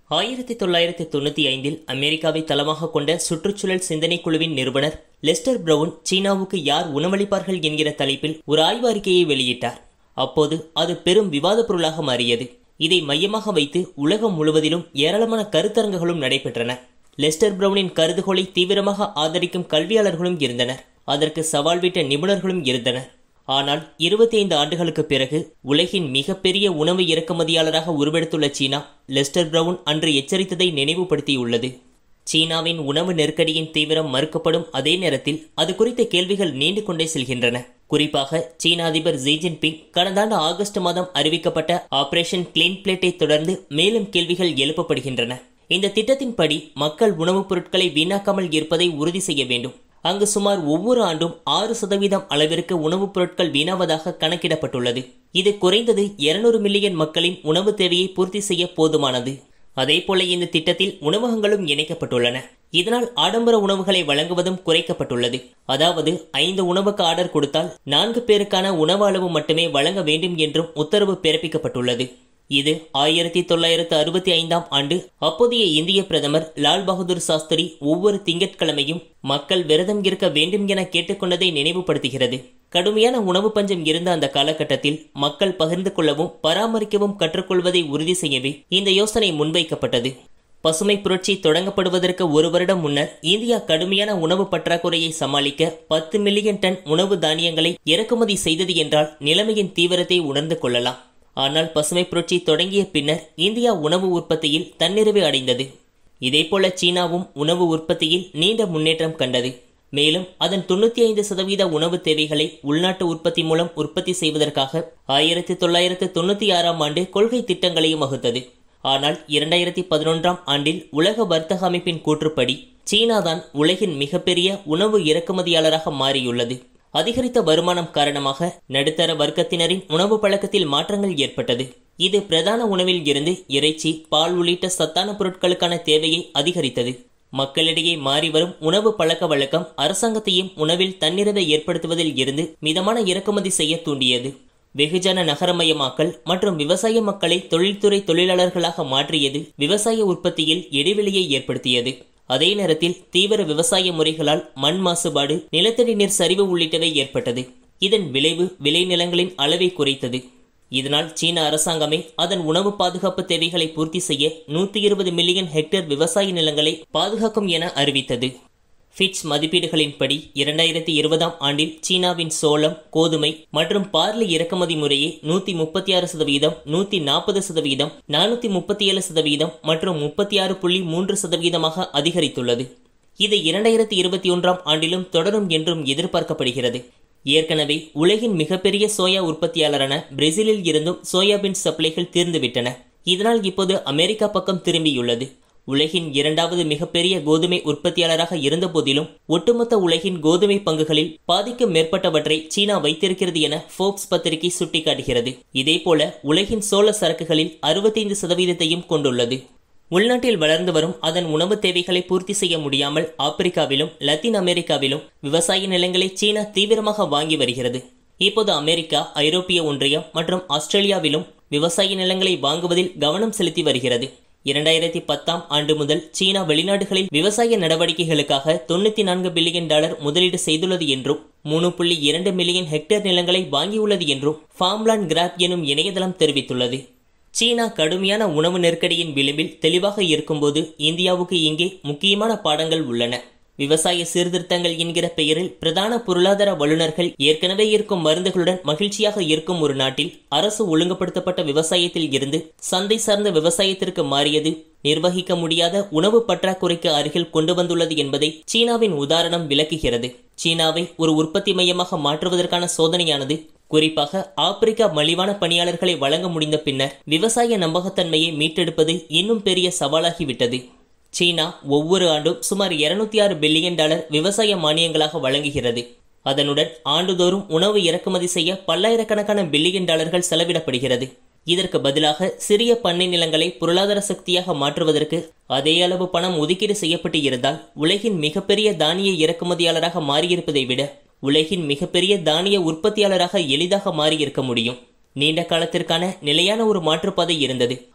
ஆயிரத்தி தொள்ளாயிரத்தி தொண்ணூத்தி ஐந்தில் அமெரிக்காவை தளமாக கொண்ட சுற்றுச்சூழல் சிந்தனை குழுவின் நிறுவனர் லெஸ்டர் பிரவுன் சீனாவுக்கு யார் உணவளிப்பார்கள் என்கிற தலைப்பில் ஒரு ஆய்வு அறிக்கையை வெளியிட்டார் அப்போது அது பெரும் விவாத பொருளாக மாறியது இதை மையமாக வைத்து உலகம் முழுவதிலும் ஏராளமான கருத்தரங்குகளும் நடைபெற்றன லெஸ்டர் பிரவுனின் கருதுகோளை தீவிரமாக ஆதரிக்கும் கல்வியாளர்களும் இருந்தனர் அதற்கு சவால் விட்ட நிபுணர்களும் இருந்தனர் ஆனால் இருபத்தி ஐந்து ஆண்டுகளுக்கு பிறகு உலகின் மிகப்பெரிய உணவு இறக்குமதியாளராக உருவெடுத்துள்ள சீனா லெஸ்டர் பிரவுன் அன்று எச்சரித்ததை நினைவுபடுத்தியுள்ளது சீனாவின் உணவு நெருக்கடியின் தீவிரம் மறுக்கப்படும் அதே நேரத்தில் அது குறித்த கேள்விகள் நீண்டு கொண்டே செல்கின்றன குறிப்பாக சீன அதிபர் ஜி ஜின்பிங் கடந்த ஆண்டு ஆகஸ்ட் மாதம் அறிவிக்கப்பட்ட ஆபரேஷன் கிளீன் பிளேட்டை தொடர்ந்து மேலும் கேள்விகள் எழுப்பப்படுகின்றன இந்த திட்டத்தின்படி மக்கள் உணவுப் பொருட்களை வீணாக்காமல் இருப்பதை உறுதி செய்ய வேண்டும் அங்கு சுமார் ஒவ்வொரு ஆண்டும் ஆறு சதவீதம் அளவிற்கு உணவுப் பொருட்கள் வீணாவதாக கணக்கிடப்பட்டுள்ளது இது குறைந்தது இருநூறு மில்லியன் மக்களின் உணவு தேவையை பூர்த்தி செய்ய போதுமானது அதேபோல இந்த திட்டத்தில் உணவகங்களும் இணைக்கப்பட்டுள்ளன இதனால் ஆடம்பர உணவுகளை வழங்குவதும் குறைக்கப்பட்டுள்ளது அதாவது ஐந்து உணவுக்கு ஆர்டர் கொடுத்தால் நான்கு பேருக்கான உணவு அளவு மட்டுமே வழங்க வேண்டும் என்றும் உத்தரவு பிறப்பிக்கப்பட்டுள்ளது இது ஆயிரத்தி தொள்ளாயிரத்து அறுபத்தி ஐந்தாம் ஆண்டு அப்போதைய இந்திய பிரதமர் லால் பகதூர் சாஸ்திரி ஒவ்வொரு திங்கட்கிழமையும் மக்கள் விரதம் இருக்க வேண்டும் என கேட்டுக்கொண்டதை நினைவுபடுத்துகிறது கடுமையான உணவு பஞ்சம் இருந்த அந்த காலகட்டத்தில் மக்கள் பகிர்ந்து கொள்ளவும் பராமரிக்கவும் கற்றுக்கொள்வதை உறுதி செய்யவே இந்த யோசனை முன்வைக்கப்பட்டது பசுமை புரட்சி தொடங்கப்படுவதற்கு ஒரு வருடம் முன்னர் இந்தியா கடுமையான உணவு பற்றாக்குறையை சமாளிக்க பத்து மில்லியன் டன் உணவு தானியங்களை இறக்குமதி செய்தது என்றால் நிலைமையின் தீவிரத்தை உணர்ந்து கொள்ளலாம் ஆனால் பசுமை புரட்சி தொடங்கிய பின்னர் இந்தியா உணவு உற்பத்தியில் தன்னிறைவு அடைந்தது இதேபோல சீனாவும் உணவு உற்பத்தியில் நீண்ட முன்னேற்றம் கண்டது மேலும் அதன் தொண்ணூத்தி ஐந்து சதவீத உணவு தேவைகளை உள்நாட்டு உற்பத்தி மூலம் உற்பத்தி செய்வதற்காக ஆயிரத்தி தொள்ளாயிரத்து தொண்ணூத்தி ஆறாம் ஆண்டு கொள்கை திட்டங்களையும் வகுத்தது ஆனால் இரண்டாயிரத்தி பதினொன்றாம் ஆண்டில் உலக வர்த்தக அமைப்பின் கூற்றுப்படி சீனாதான் உலகின் மிகப்பெரிய உணவு இறக்குமதியாளராக மாறியுள்ளது அதிகரித்த வருமானம் காரணமாக நடுத்தர வர்க்கத்தினரின் உணவு பழக்கத்தில் மாற்றங்கள் ஏற்பட்டது இது பிரதான உணவில் இருந்து இறைச்சி பால் உள்ளிட்ட சத்தான பொருட்களுக்கான தேவையை அதிகரித்தது மக்களிடையே மாறி வரும் உணவு பழக்க வழக்கம் அரசாங்கத்தையும் உணவில் தன்னிறைவை ஏற்படுத்துவதில் இருந்து மிதமான இறக்குமதி செய்ய தூண்டியது வெகுஜன நகரமயமாக்கல் மற்றும் விவசாய மக்களை தொழில்துறை தொழிலாளர்களாக மாற்றியது விவசாய உற்பத்தியில் இடைவெளியை ஏற்படுத்தியது அதே நேரத்தில் தீவிர விவசாய முறைகளால் மண் மாசுபாடு நிலத்தடி நீர் சரிவு உள்ளிட்டவை ஏற்பட்டது இதன் விளைவு விளைநிலங்களின் அளவை குறைத்தது இதனால் சீன அரசாங்கமே அதன் உணவு பாதுகாப்பு தேவைகளை பூர்த்தி செய்ய நூத்தி இருபது மில்லியன் ஹெக்டேர் விவசாய நிலங்களை பாதுகாக்கும் என அறிவித்தது ஃபிட்ச் மதிப்பீடுகளின்படி இரண்டாயிரத்தி இருபதாம் ஆண்டில் சீனாவின் சோளம் கோதுமை மற்றும் பார்லி இறக்குமதி முறையே நூத்தி முப்பத்தி ஆறு சதவீதம் நூத்தி நாற்பது சதவீதம் நானூத்தி முப்பத்தி ஏழு சதவீதம் மற்றும் முப்பத்தி ஆறு புள்ளி மூன்று சதவீதமாக அதிகரித்துள்ளது இது இரண்டாயிரத்தி இருபத்தி ஒன்றாம் ஆண்டிலும் தொடரும் என்றும் எதிர்பார்க்கப்படுகிறது ஏற்கனவே உலகின் மிகப்பெரிய சோயா உற்பத்தியாளரான பிரேசிலில் இருந்தும் சோயாபீன் சப்ளைகள் தீர்ந்துவிட்டன இதனால் இப்போது அமெரிக்கா பக்கம் திரும்பியுள்ளது உலகின் இரண்டாவது மிகப்பெரிய கோதுமை உற்பத்தியாளராக இருந்தபோதிலும் ஒட்டுமொத்த உலகின் கோதுமை பங்குகளில் பாதிக்கும் மேற்பட்டவற்றை சீனா வைத்திருக்கிறது என ஃபோர்ப்ஸ் பத்திரிகை சுட்டிக்காட்டுகிறது இதேபோல உலகின் சோள சரக்குகளில் அறுபத்தைந்து சதவீதத்தையும் கொண்டுள்ளது உள்நாட்டில் வளர்ந்து வரும் அதன் உணவு தேவைகளை பூர்த்தி செய்ய முடியாமல் ஆப்பிரிக்காவிலும் லத்தீன் அமெரிக்காவிலும் விவசாய நிலங்களை சீனா தீவிரமாக வாங்கி வருகிறது இப்போது அமெரிக்கா ஐரோப்பிய ஒன்றியம் மற்றும் ஆஸ்திரேலியாவிலும் விவசாய நிலங்களை வாங்குவதில் கவனம் செலுத்தி வருகிறது இரண்டாயிரத்தி பத்தாம் ஆண்டு முதல் சீனா வெளிநாடுகளில் விவசாய நடவடிக்கைகளுக்காக தொண்ணூத்தி நான்கு பில்லியன் டாலர் முதலீடு செய்துள்ளது என்றும் மூணு புள்ளி இரண்டு மில்லியன் ஹெக்டேர் நிலங்களை வாங்கியுள்ளது என்றும் ஃபார்ம்லாண்ட் கிராப் எனும் இணையதளம் தெரிவித்துள்ளது சீனா கடுமையான உணவு நெருக்கடியின் விளிம்பில் தெளிவாக இருக்கும்போது இந்தியாவுக்கு இங்கே முக்கியமான பாடங்கள் உள்ளன விவசாய சீர்திருத்தங்கள் என்கிற பெயரில் பிரதான பொருளாதார வல்லுநர்கள் ஏற்கனவே இருக்கும் மருந்துகளுடன் மகிழ்ச்சியாக இருக்கும் ஒரு நாட்டில் அரசு ஒழுங்குபடுத்தப்பட்ட விவசாயத்தில் இருந்து சந்தை சார்ந்த விவசாயத்திற்கு மாறியது நிர்வகிக்க முடியாத உணவு பற்றாக்குறைக்கு அருகில் கொண்டு வந்துள்ளது என்பதை சீனாவின் உதாரணம் விளக்குகிறது சீனாவை ஒரு உற்பத்தி மையமாக மாற்றுவதற்கான சோதனையானது குறிப்பாக ஆப்பிரிக்கா மலிவான பணியாளர்களை வழங்க முடிந்த பின்னர் விவசாய நம்பகத்தன்மையை மீட்டெடுப்பது இன்னும் பெரிய சவாலாகிவிட்டது சீனா ஒவ்வொரு ஆண்டும் சுமார் இருநூத்தி ஆறு பில்லியன் டாலர் விவசாய மானியங்களாக வழங்குகிறது அதனுடன் ஆண்டுதோறும் உணவு இறக்குமதி செய்ய பல்லாயிரக்கணக்கான பில்லியன் டாலர்கள் செலவிடப்படுகிறது இதற்கு பதிலாக சிறிய பண்ணை நிலங்களை பொருளாதார சக்தியாக மாற்றுவதற்கு அதே அளவு பணம் ஒதுக்கீடு செய்யப்பட்டு இருந்தால் உலகின் மிகப்பெரிய தானிய இறக்குமதியாளராக மாறியிருப்பதை விட உலகின் மிகப்பெரிய தானிய உற்பத்தியாளராக எளிதாக மாறியிருக்க முடியும் நீண்ட காலத்திற்கான நிலையான ஒரு மாற்றுப்பாதை இருந்தது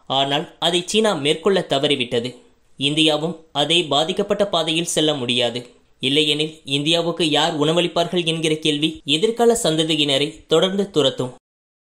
ஆனால் அதை சீனா மேற்கொள்ள தவறிவிட்டது இந்தியாவும் அதே பாதிக்கப்பட்ட பாதையில் செல்ல முடியாது இல்லையெனில் இந்தியாவுக்கு யார் உணவளிப்பார்கள் என்கிற கேள்வி எதிர்கால சந்ததியினரை தொடர்ந்து துரத்தும்